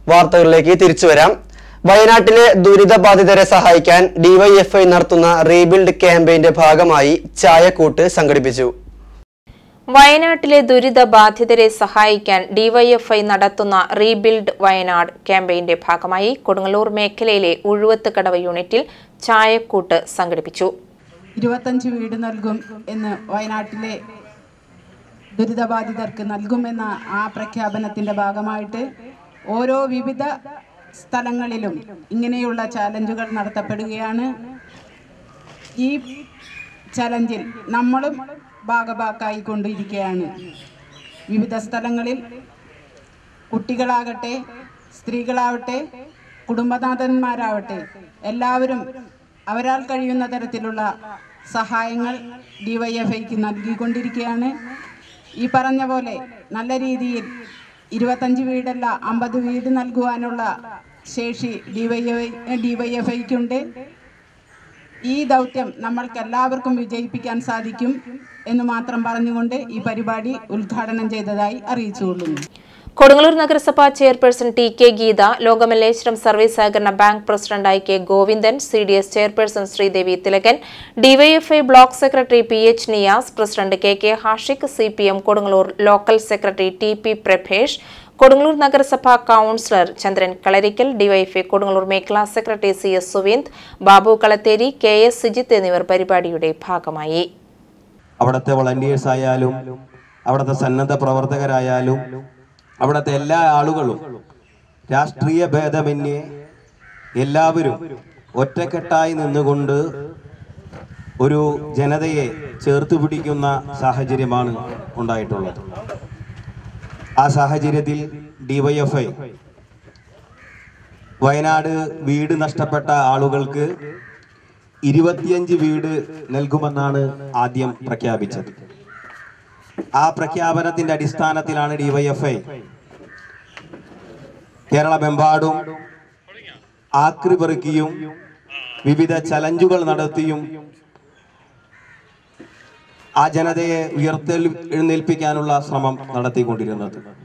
വാർത്തകളിലേക്ക് തിരിച്ചു വരാം വയനാട്ടിലെ ദുരിതബാധിതരെ സഹായിക്കാൻ ഡിവൈഎഫ്ഐ നടത്തുന്ന റീബിൽഡ് ക്യാമ്പയിന്റെ ഭാഗമായി ചായക്കൂട്ട് സംഘടിപ്പിച്ചു വയനാട്ടിലെ ദുരിത ബാധിതരെ സഹായിക്കാൻ ഡിവൈഎഫ്ഐ നടത്തുന്ന റീബിൽഡ് വയനാട് ക്യാമ്പയിന്റെ ഭാഗമായി കൊടുങ്ങല്ലൂർ മേഖലയിലെ ഉഴുവത്തുകടവ് യൂണിറ്റിൽ ചായക്കൂട്ട് സംഘടിപ്പിച്ചു ഇരുപത്തഞ്ച് വീട് നൽകും എന്ന് വയനാട്ടിലെ ദുരിതബാധിതർക്ക് നൽകുമെന്ന ആ പ്രഖ്യാപനത്തിൻ്റെ ഭാഗമായിട്ട് ഓരോ വിവിധ സ്ഥലങ്ങളിലും ഇങ്ങനെയുള്ള ചാലഞ്ചുകൾ നടത്തപ്പെടുകയാണ് ഈ ചലഞ്ചിൽ നമ്മളും ഭാഗഭാക്കായിക്കൊണ്ടിരിക്കുകയാണ് വിവിധ സ്ഥലങ്ങളിൽ കുട്ടികളാകട്ടെ സ്ത്രീകളാവട്ടെ കുടുംബനാഥന്മാരാവട്ടെ എല്ലാവരും അവരാൽ കഴിയുന്ന തരത്തിലുള്ള സഹായങ്ങൾ ഡിവൈഎഫ്ഐക്ക് നൽകിക്കൊണ്ടിരിക്കുകയാണ് ഈ പറഞ്ഞ പോലെ നല്ല രീതിയിൽ ഇരുപത്തഞ്ച് വീടല്ല അമ്പത് വീട് നൽകുവാനുള്ള ശേഷി ഡിവൈഎഫ്ഐ ഡിവൈഎഫ്ഐക്കുണ്ട് ഈ ദൗത്യം നമ്മൾക്ക് എല്ലാവർക്കും വിജയിപ്പിക്കാൻ സാധിക്കും എന്ന് മാത്രം പറഞ്ഞുകൊണ്ട് ഈ പരിപാടി ഉദ്ഘാടനം ചെയ്തതായി അറിയിച്ചുകൊള്ളുന്നു കൊടുങ്ങല്ലൂർ നഗരസഭാ chairperson T K Geetha Lokamalleswaram service സഹകരണ bank president I K Govindan C D S chairperson Sreedevi Thilakan DYFI block secretary P H Niyas president K K Hashiq C P M Kodungallur local secretary T P Prabhesh Kodungallur നഗരസഭാ കൌൺസിലർ ചന്ദ്രൻ കളരിക്കൽ ഡിവൈഎഫ്ഐ കൊടുങ്ങല്ലൂർ മേഖലാ secretary C S Suveend Babu Kalatheri K S Sijith എന്നിവർ പരിപാടിയുടെ ഭാഗമായി അവിടുത്തെ volunteers ആയാലും അവിടുത്തെ സന്നദ്ധ പ്രവർത്തകരായാലും അവിടുത്തെ എല്ലാ ആളുകളും രാഷ്ട്രീയ ഭേദമന്യേ എല്ലാവരും ഒറ്റക്കെട്ടായി നിന്നുകൊണ്ട് ഒരു ജനതയെ ചേർത്ത് പിടിക്കുന്ന സാഹചര്യമാണ് ഉണ്ടായിട്ടുള്ളത് ആ സാഹചര്യത്തിൽ ഡിവൈഎഫ്ഐ വയനാട് വീട് നഷ്ടപ്പെട്ട ആളുകൾക്ക് ഇരുപത്തിയഞ്ച് വീട് നൽകുമെന്നാണ് ആദ്യം പ്രഖ്യാപിച്ചത് ആ പ്രഖ്യാപനത്തിന്റെ അടിസ്ഥാനത്തിലാണ് ഡിവൈഎഫ്ഐ കേരളമെമ്പാടും ആക്രി പെറുക്കിയും വിവിധ ചലഞ്ചുകൾ നടത്തിയും ആ ജനതയെ ഉയർത്തെഴുന്നേൽപ്പിക്കാനുള്ള ശ്രമം നടത്തിക്കൊണ്ടിരുന്നത്